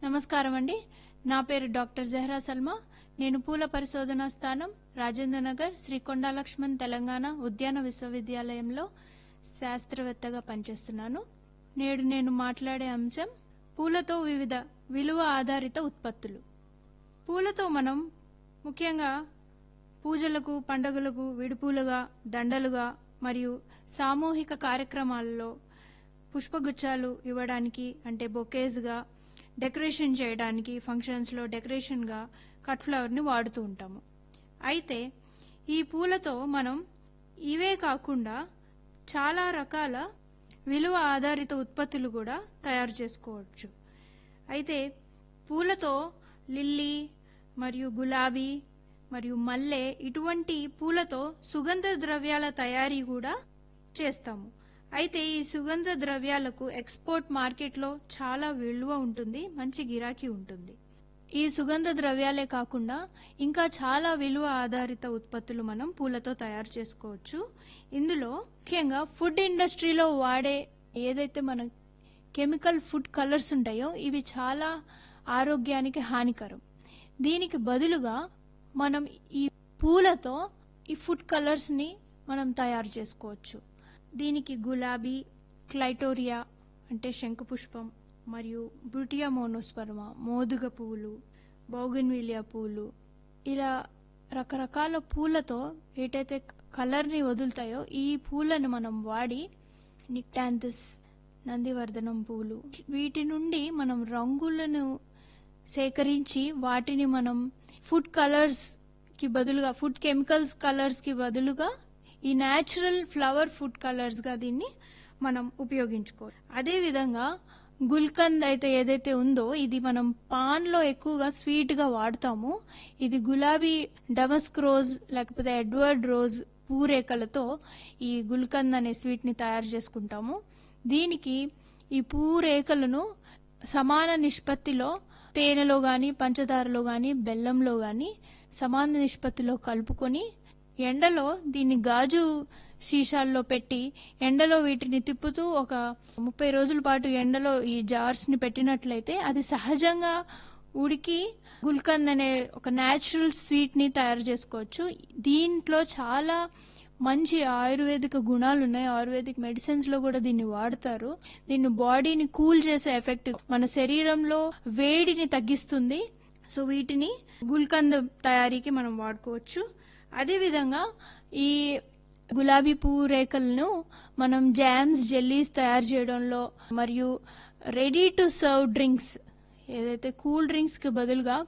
నమస్కారం అండి నా పేరు డాక్టర్ జహ్రా సల్మా నేను పూల పరిశోధనా స్థానం రాజేంద్ర నగర్ శ్రీ కొండా లక్ష్మణ్ తెలంగాణ ఉద్యాన విశ్వవిద్యాలయంలో శాస్త్రవేత్తగా పనిచేస్తున్నాను నేడు నేను మాట్లాడే అంశం పూలతో వివిధ విలువ ఆధారిత ఉత్పత్తులు పూలతో మనం ముఖ్యంగా పూజలకు పండుగలకు విడిపూలుగా దండలుగా మరియు సామూహిక కార్యక్రమాల్లో పుష్పగుచ్చాలు ఇవ్వడానికి అంటే బొకేజ్గా డెకరేషన్ చేయడానికి ఫంక్షన్స్లో డెకరేషన్గా కట్ ఫ్లవర్ని వాడుతూ ఉంటాము అయితే ఈ పూలతో మనం ఇవే కాకుండా చాలా రకాల విలువ ఆధారిత ఉత్పత్తులు కూడా తయారు చేసుకోవచ్చు అయితే పూలతో లిల్లీ మరియు గులాబీ మరియు మల్లె ఇటువంటి పూలతో సుగంధ ద్రవ్యాల తయారీ కూడా చేస్తాము అయితే ఈ సుగంధ ద్రవ్యాలకు ఎక్స్పోర్ట్ మార్కెట్లో చాలా విలువ ఉంటుంది మంచి గిరాకీ ఉంటుంది ఈ సుగంధ ద్రవ్యాలే కాకుండా ఇంకా చాలా విలువ ఆధారిత ఉత్పత్తులు మనం పూలతో తయారు చేసుకోవచ్చు ఇందులో ముఖ్యంగా ఫుడ్ ఇండస్ట్రీలో వాడే ఏదైతే మన కెమికల్ ఫుడ్ కలర్స్ ఉంటాయో ఇవి చాలా ఆరోగ్యానికి హానికరం దీనికి బదులుగా మనం ఈ పూలతో ఈ ఫుడ్ కలర్స్ని మనం తయారు చేసుకోవచ్చు దీనికి గులాబీ క్లైటోరియా అంటే శంఖపుష్పం మరియు బ్రుటియా మోనోస్పర్మ మోదుగ పువ్వులు బౌగిన్విలియా పూలు ఇలా రకరకాల పూలతో ఏటైతే కలర్ని వదులుతాయో ఈ పూలను మనం వాడి నిక్టాంథస్ నందివర్ధనం పూలు వీటి నుండి మనం రంగులను సేకరించి వాటిని మనం ఫుడ్ కలర్స్ కి బదులుగా ఫుడ్ కెమికల్స్ కలర్స్ కి బదులుగా ఈ న్యాచురల్ ఫ్లవర్ ఫుడ్ కలర్స్ గా దీన్ని మనం ఉపయోగించుకోవచ్చు అదే విధంగా గుల్కంద్ అయితే ఏదైతే ఉందో ఇది మనం పాన్ లో ఎక్కువగా స్వీట్ గా వాడతాము ఇది గులాబీ డమస్క్ రోజ్ లేకపోతే ఎడ్వర్డ్ రోజ్ పూరేకలతో ఈ గుల్కంద్ అనే స్వీట్ ని తయారు చేసుకుంటాము దీనికి ఈ పూరేకలను సమాన నిష్పత్తిలో తేనెలో గాని పంచదారలో గాని బెల్లంలో గాని సమాన నిష్పత్తిలో కలుపుకొని ఎండలో దీన్ని గాజు సీసాల్లో పెట్టి ఎండలో వీటిని తిప్పుతూ ఒక ముప్పై రోజుల పాటు ఎండలో ఈ జార్స్ ని పెట్టినట్లయితే అది సహజంగా ఉడికి గుల్కంద్ అనే ఒక న్యాచురల్ స్వీట్ ని తయారు చేసుకోవచ్చు దీంట్లో చాలా మంచి ఆయుర్వేదిక గుణాలు ఉన్నాయి ఆయుర్వేదిక్ మెడిసిన్స్ లో కూడా దీన్ని వాడతారు దీన్ని బాడీని కూల్ చేసే ఎఫెక్ట్ మన శరీరంలో వేడిని తగ్గిస్తుంది సో వీటిని గుల్కంద్ తయారీకి మనం వాడుకోవచ్చు అదేవిధంగా ఈ గులాబీ పువ్వు రేకలను మనం జామ్స్ జెల్లీస్ తయారు చేయడంలో మరియు రెడీ టు సర్వ్ డ్రింక్స్ ఏదైతే కూల్ డ్రింక్స్ కి బదులుగా